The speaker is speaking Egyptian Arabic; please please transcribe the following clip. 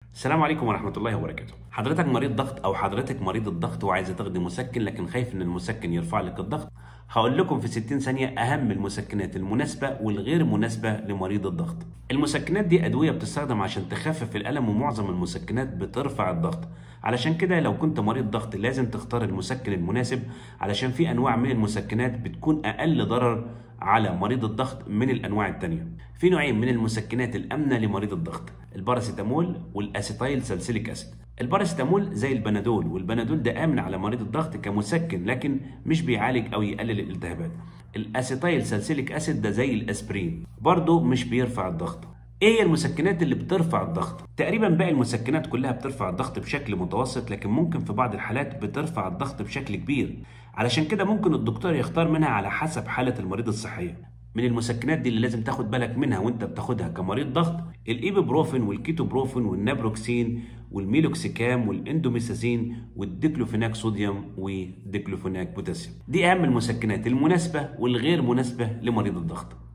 السلام عليكم ورحمة الله وبركاته. حضرتك مريض ضغط أو حضرتك مريض الضغط وعايزة تاخدي مسكن لكن خايف إن المسكن يرفع لك الضغط. هقول لكم في 60 ثانية أهم المسكنات المناسبة والغير مناسبة لمريض الضغط. المسكنات دي أدوية بتستخدم عشان تخفف الألم ومعظم المسكنات بترفع الضغط. علشان كده لو كنت مريض ضغط لازم تختار المسكن المناسب علشان في أنواع من المسكنات بتكون أقل ضرر على مريض الضغط من الانواع التانية في نوعين من المسكنات الامنه لمريض الضغط الباراسيتامول والاسيتايل سالسيليك اسيد الباراسيتامول زي البنادول والبنادول ده امن على مريض الضغط كمسكن لكن مش بيعالج او يقلل الالتهابات الاسيتايل سالسيليك اسيد ده زي الاسبرين برضه مش بيرفع الضغط ايه هي المسكنات اللي بترفع الضغط تقريبا باقي المسكنات كلها بترفع الضغط بشكل متوسط لكن ممكن في بعض الحالات بترفع الضغط بشكل كبير علشان كده ممكن الدكتور يختار منها على حسب حالة المريض الصحية من المسكنات دي اللي لازم تاخد بالك منها وانت بتاخدها كمريض ضغط الايبوبروفين والكيتوبروفين والنابروكسين والميلوكسيكام والاندوميسازين والديكلوفيناك صوديوم وديكلوفيناك بوتاسيوم دي اهم المسكنات المناسبة والغير مناسبة لمريض الضغط